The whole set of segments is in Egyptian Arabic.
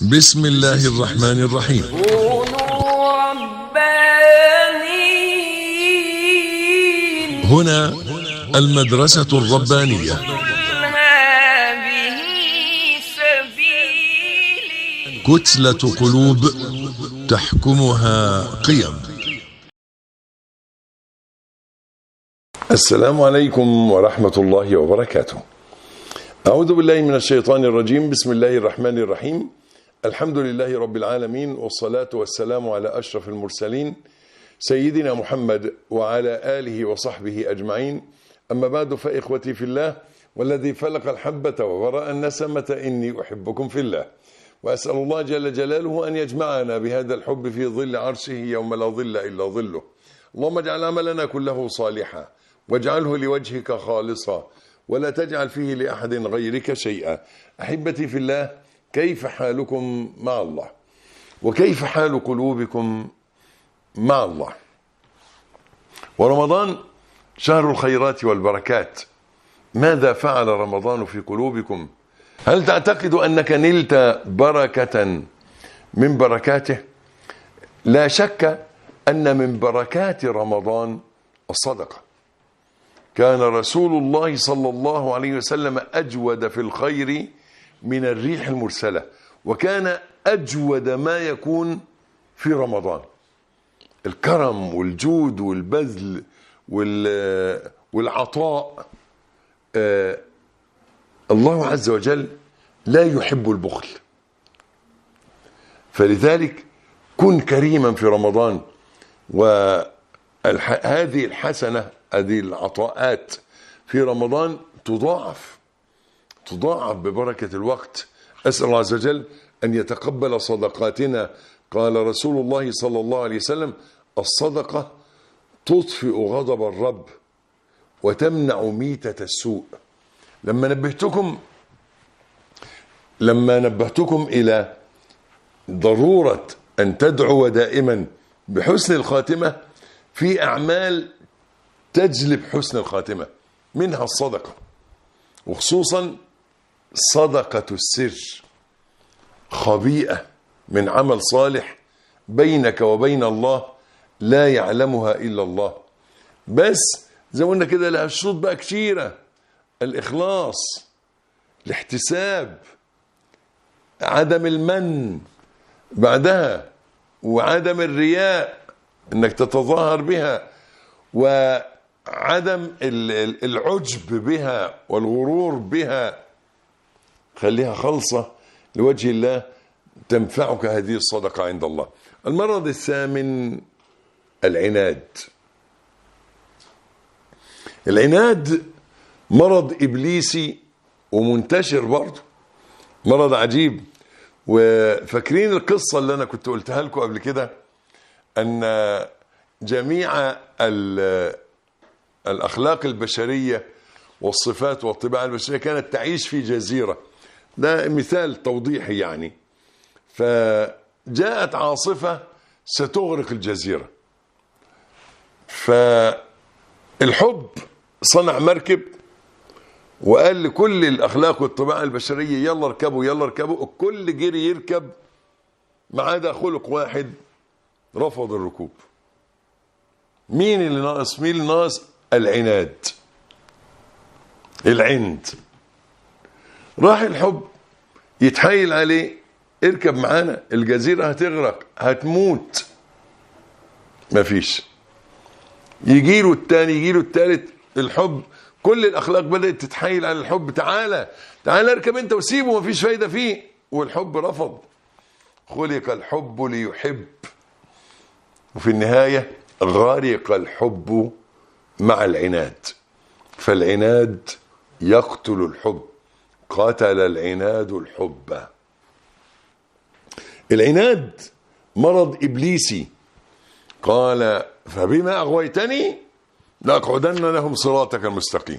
بسم الله الرحمن الرحيم كونوا ربانيين هنا المدرسة الربانية قل هذه سبيلي كتلة قلوب تحكمها قيم السلام عليكم ورحمة الله وبركاته. أعوذ بالله من الشيطان الرجيم، بسم الله الرحمن الرحيم. الحمد لله رب العالمين والصلاة والسلام على أشرف المرسلين سيدنا محمد وعلى آله وصحبه أجمعين. أما بعد فإخوتي في الله والذي فلق الحبة وبرأ النسمة إني أحبكم في الله. وأسأل الله جل جلاله أن يجمعنا بهذا الحب في ظل عرشه يوم لا ظل إلا ظله. اللهم اجعل عملنا كله صالحا واجعله لوجهك خالصا ولا تجعل فيه لأحد غيرك شيئا أحبتي في الله كيف حالكم مع الله وكيف حال قلوبكم مع الله ورمضان شهر الخيرات والبركات ماذا فعل رمضان في قلوبكم هل تعتقد أنك نلت بركة من بركاته لا شك أن من بركات رمضان الصدقة كان رسول الله صلى الله عليه وسلم أجود في الخير من الريح المرسلة وكان أجود ما يكون في رمضان الكرم والجود والبذل وال- والعطاء آه، الله عز وجل لا يحب البخل فلذلك كن كريما في رمضان وهذه الحسنة هذه العطاءات في رمضان تضاعف تضاعف ببركة الوقت أسأل الله عز وجل أن يتقبل صدقاتنا قال رسول الله صلى الله عليه وسلم الصدقة تطفئ غضب الرب وتمنع ميتة السوء لما نبهتكم لما نبهتكم إلى ضرورة أن تدعو دائما بحسن الخاتمة في أعمال تجلب حسن الخاتمة منها الصدقة وخصوصا صدقة السر خبيئة من عمل صالح بينك وبين الله لا يعلمها إلا الله بس زي ما قلنا كده لها شروط بقى كتيرة الإخلاص الاحتساب عدم المن بعدها وعدم الرياء انك تتظاهر بها وعدم ال- ال- العجب بها والغرور بها خليها خالصة لوجه الله تنفعك هذه الصدقة عند الله المرض الثامن العناد العناد مرض إبليسي ومنتشر برضه مرض عجيب وفاكرين القصة اللي أنا كنت قلتها لكم قبل كده أن جميع ال- الأخلاق البشرية والصفات والطباع البشرية كانت تعيش في جزيرة ده مثال توضيحي يعني فجاءت عاصفة ستغرق الجزيرة فالحب صنع مركب وقال لكل الاخلاق والطباع البشريه يلا اركبوا يلا اركبوا الكل جري يركب ما عدا خلق واحد رفض الركوب مين اللي ناقص مين اللي ناقص العناد العند راح الحب يتحايل عليه اركب معانا الجزيره هتغرق هتموت مفيش يجي له التاني يجي له التالت الحب كل الاخلاق بدات تتحايل على الحب تعالى تعالى اركب انت وسيبه مفيش فايده فيه والحب رفض خلق الحب ليحب وفي النهايه غرق الحب مع العناد فالعناد يقتل الحب قتل العناد الحب العناد مرض ابليسي قال فبما اغويتني لاقعدن لهم صراطك المستقيم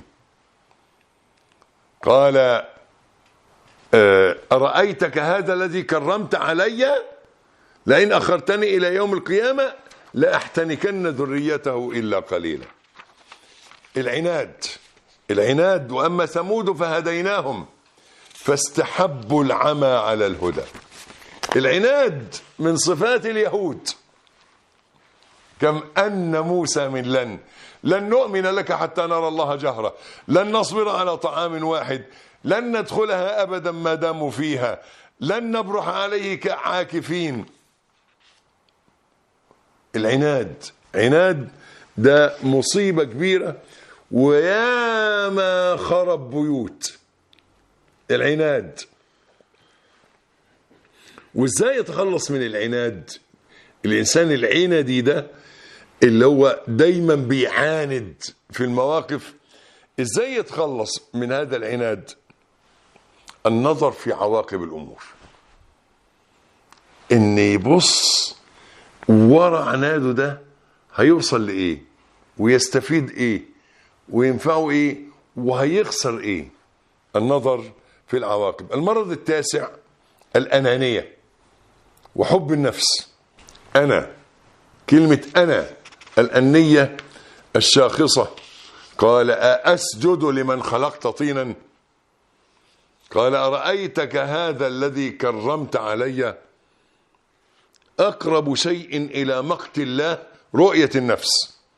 قال آه، ارايتك هذا الذي كرمت علي لئن اخرتني الى يوم القيامه لاحتنكن ذريته الا قليلا العناد العناد واما ثمود فهديناهم فاستحبوا العمى على الهدى العناد من صفات اليهود كم أن موسى من لن لن نؤمن لك حتى نرى الله جهرة لن نصبر على طعام واحد لن ندخلها أبدا ما داموا فيها لن نبرح عليه كعاكفين العناد عناد ده مصيبة كبيرة وياما خرب بيوت العناد وازاي يتخلص من العناد الانسان العندي ده اللي هو دايما بيعاند في المواقف ازاي يتخلص من هذا العناد النظر في عواقب الامور ان يبص ورا عناده ده هيوصل لايه ويستفيد ايه وينفعه ايه وهيخسر ايه النظر في العواقب المرض التاسع الانانيه وحب النفس انا كلمه انا الانيه الشاخصه قال أأسجد لمن خلقت طينا قال أرأيتك هذا الذي كرمت علي أقرب شيء إلى مقت الله رؤية النفس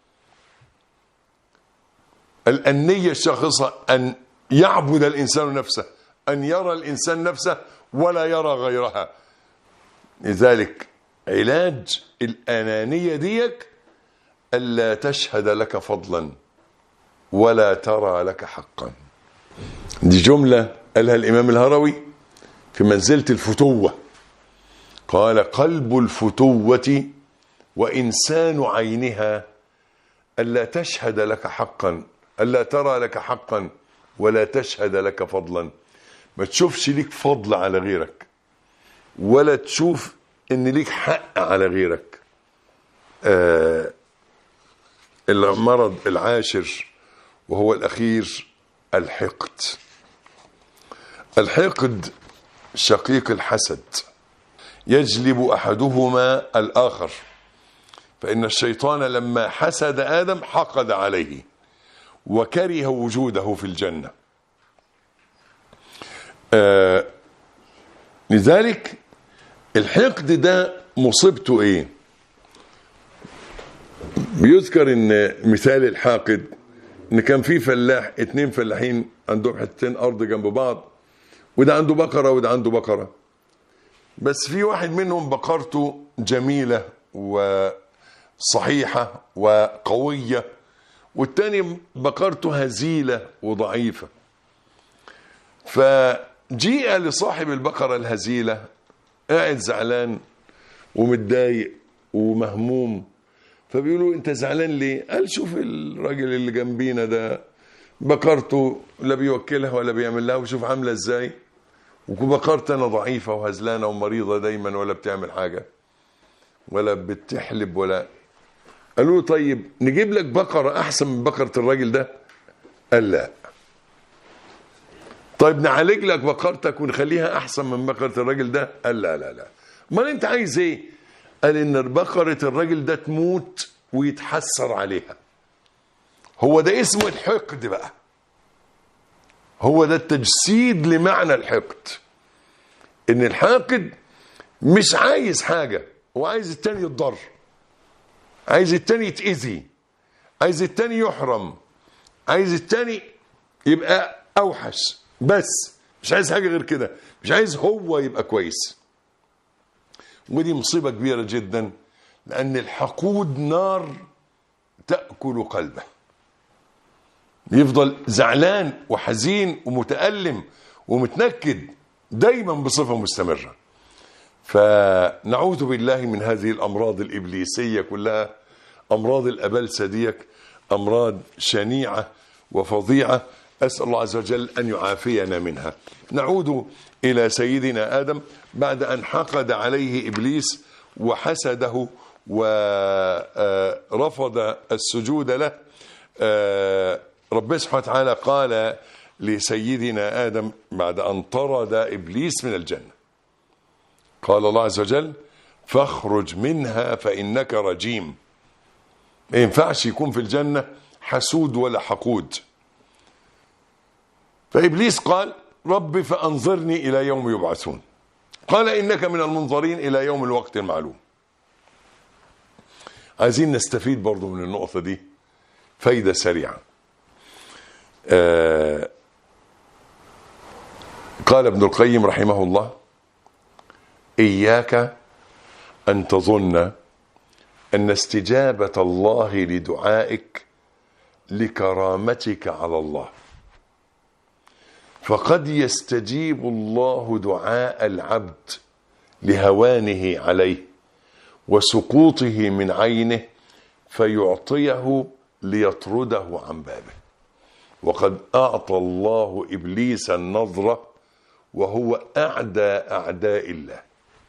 الأنية الشاخصة أن يعبد الإنسان نفسه أن يرى الإنسان نفسه ولا يرى غيرها لذلك علاج الأنانية ديك ألا تشهد لك فضلا ولا ترى لك حقا دي جملة قالها الإمام الهروي في منزلة الفتوة قال قلب الفتوة وإنسان عينها ألا تشهد لك حقا ألا ترى لك حقا ولا تشهد لك فضلا ما تشوفش ليك فضل على غيرك ولا تشوف ان ليك حق على غيرك آه المرض العاشر وهو الأخير الحقد الحقد شقيق الحسد يجلب أحدهما الآخر فإن الشيطان لما حسد آدم حقد عليه وكره وجوده في الجنة آه لذلك الحقد ده مصيبته ايه بيذكر ان مثال الحاقد ان كان في فلاح اتنين فلاحين عندهم حتتين ارض جنب بعض وده عنده بقرة وده عنده بقرة بس في واحد منهم بقرته جميلة وصحيحة وقوية والتاني بقرته هزيلة وضعيفة فجيء لصاحب البقرة الهزيلة قاعد زعلان ومتضايق ومهموم فبيقولوا انت زعلان ليه قال شوف الراجل اللي جنبينا ده بقرته لا بيوكلها ولا بيعمل لها وشوف عامله ازاي وبقرت انا ضعيفه وهزلانه ومريضه دايما ولا بتعمل حاجه ولا بتحلب ولا قالوا له طيب نجيب لك بقره احسن من بقره الراجل ده قال لا طيب نعالج لك بقرتك ونخليها احسن من بقره الراجل ده قال لا لا لا امال انت عايز ايه قال ان بقره الراجل ده تموت ويتحسر عليها هو ده اسمه الحقد بقى هو ده التجسيد لمعنى الحقد ان الحاقد مش عايز حاجه هو عايز التاني يتضر عايز التاني يتأذي عايز التاني يحرم عايز التاني يبقى اوحش بس مش عايز حاجه غير كده مش عايز هو يبقى كويس ودي مصيبه كبيره جدا لان الحقود نار تاكل قلبه يفضل زعلان وحزين ومتالم ومتنكد دايما بصفه مستمره فنعوذ بالله من هذه الامراض الابليسيه كلها امراض الابلسه ديك امراض شنيعه وفظيعه اسال الله عز وجل ان يعافينا منها نعود الى سيدنا ادم بعد ان حقد عليه ابليس وحسده ورفض السجود له ربنا سبحانه وتعالى قال لسيدنا ادم بعد ان طرد ابليس من الجنه قال الله عز وجل فاخرج منها فانك رجيم ما ينفعش يكون في الجنه حسود ولا حقود فابليس قال رب فانظرني الى يوم يبعثون قال إنك من المنظرين إلى يوم الوقت المعلوم عايزين نستفيد برضو من النقطة دي فايدة سريعة آه قال ابن القيم رحمه الله إياك أن تظن أن استجابة الله لدعائك لكرامتك على الله فقد يستجيب الله دعاء العبد لهوانه عليه وسقوطه من عينه فيعطيه ليطرده عن بابه وقد أعطى الله إبليس النظرة وهو أعدى أعداء الله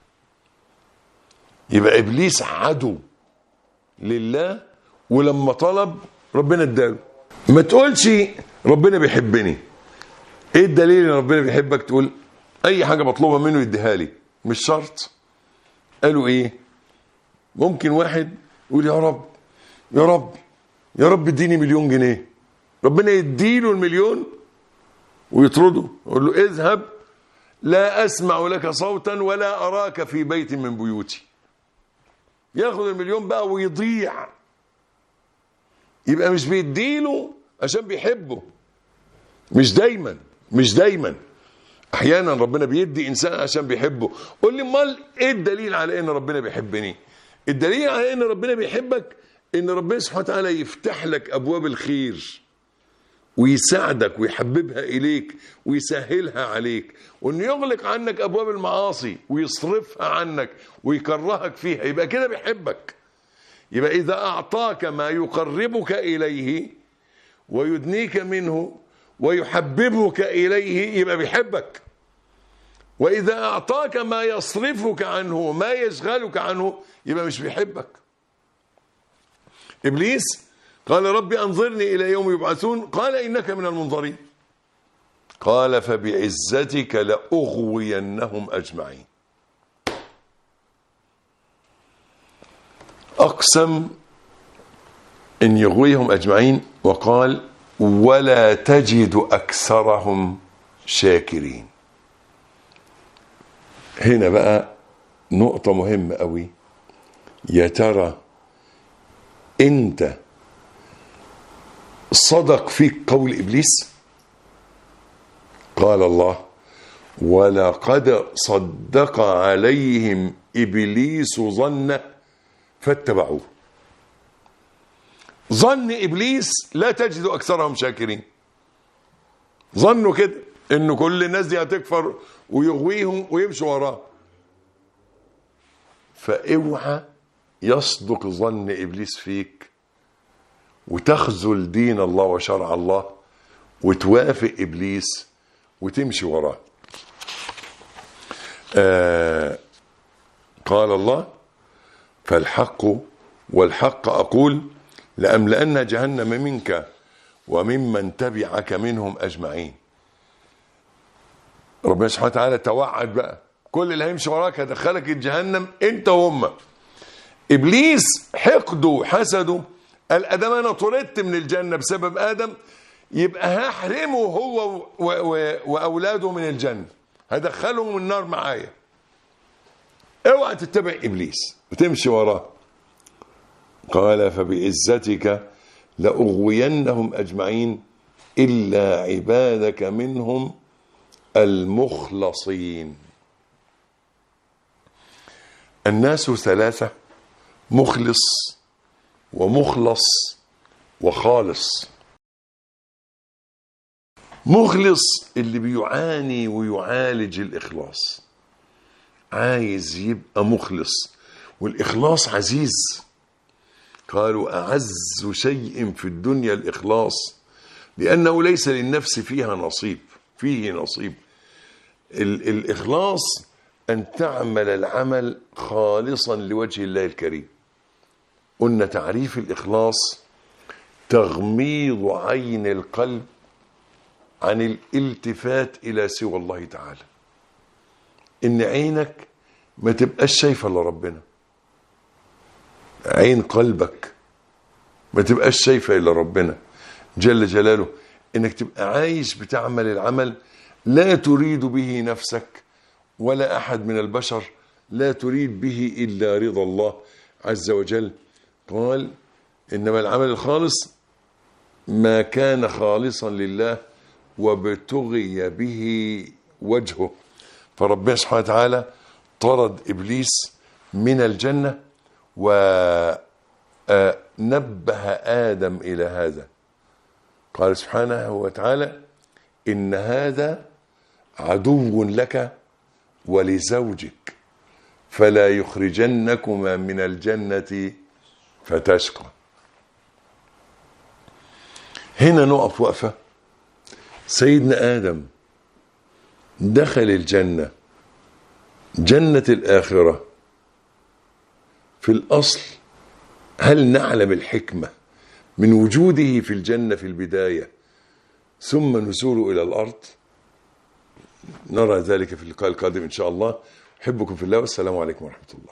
يبقى إبليس عدو لله ولما طلب ربنا اداله ما تقولش ربنا بيحبني ايه الدليل ان ربنا بيحبك تقول اي حاجه مطلوبه منه يديها لي مش شرط قالوا ايه ممكن واحد يقول يا رب يا رب يا رب اديني مليون جنيه ربنا يديله المليون ويطرده يقول له اذهب لا اسمع لك صوتا ولا اراك في بيت من بيوتي ياخد المليون بقى ويضيع يبقى مش بيديله عشان بيحبه مش دايما مش دايما احيانا ربنا بيدي انسان عشان بيحبه قول لي امال ايه الدليل على ان ربنا بيحبني الدليل على ان ربنا بيحبك ان ربنا سبحانه وتعالى يفتح لك ابواب الخير ويساعدك ويحببها اليك ويسهلها عليك وانه يغلق عنك ابواب المعاصي ويصرفها عنك ويكرهك فيها يبقى كده بيحبك يبقى اذا اعطاك ما يقربك اليه ويدنيك منه ويحببك اليه يبقى بيحبك واذا اعطاك ما يصرفك عنه ما يشغلك عنه يبقى مش بيحبك ابليس قال ربي انظرني الى يوم يبعثون قال انك من المنظرين قال فبعزتك لاغوينهم اجمعين اقسم ان يغويهم اجمعين وقال ولا تجد اكثرهم شاكرين هنا بقى نقطة مهمة قوي يا ترى انت صدق فيك قول ابليس قال الله ولقد صدق عليهم ابليس ظنه فاتبعوه ظن ابليس لا تجد اكثرهم شاكرين ظنوا كده ان كل الناس دي هتكفر ويغويهم ويمشوا وراه فاوعى يصدق ظن ابليس فيك وتخذل دين الله وشرع الله وتوافق ابليس وتمشي وراه آه قال الله فالحق والحق اقول لأملأن جهنم منك وممن تبعك منهم أجمعين ربنا سبحانه وتعالى توعد بقى كل اللي هيمشي وراك هدخلك الجهنم انت وهم ابليس حقده وحسده قال ادام انا طردت من الجنه بسبب ادم يبقى هحرمه هو و- و- واولاده من الجنه هدخلهم النار معايا اوعى تتبع ابليس وتمشي وراه قال فبعزتك لأغوينهم أجمعين إلا عبادك منهم المخلصين الناس ثلاثة مخلص ومخلص وخالص مخلص اللي بيعاني ويعالج الإخلاص عايز يبقى مخلص والإخلاص عزيز قالوا أعز شيء في الدنيا الإخلاص لأنه ليس للنفس فيها نصيب فيه نصيب ال الإخلاص أن تعمل العمل خالصا لوجه الله الكريم قلنا تعريف الإخلاص تغميض عين القلب عن الالتفات إلى سوى الله تعالى إن عينك ما تبقاش شايفة إلا ربنا عين قلبك ما تبقاش شايفة إلا ربنا جل جلاله إنك تبقى عايش بتعمل العمل لا تريد به نفسك ولا أحد من البشر لا تريد به إلا رضا الله عز وجل قال إنما العمل الخالص ما كان خالصا لله وابتغي به وجهه فربنا سبحانه وتعالى طرد إبليس من الجنة ونبه آدم إلى هذا قال سبحانه وتعالى إن هذا عدو لك ولزوجك فلا يخرجنكما من الجنة فتشقى هنا نقف وقفة سيدنا آدم دخل الجنة جنة الآخرة في الأصل هل نعلم الحكمة من وجوده في الجنة في البداية ثم نزوله إلى الأرض نرى ذلك في اللقاء القادم إن شاء الله أحبكم في الله والسلام عليكم ورحمة الله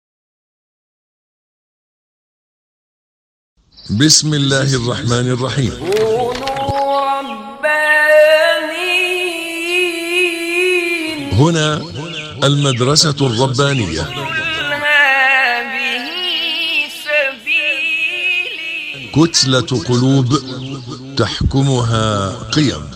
بسم الله الرحمن الرحيم كونوا ربانيين هنا المدرسة الربانية قل هذه سبيلي كتلة قلوب تحكمها قيم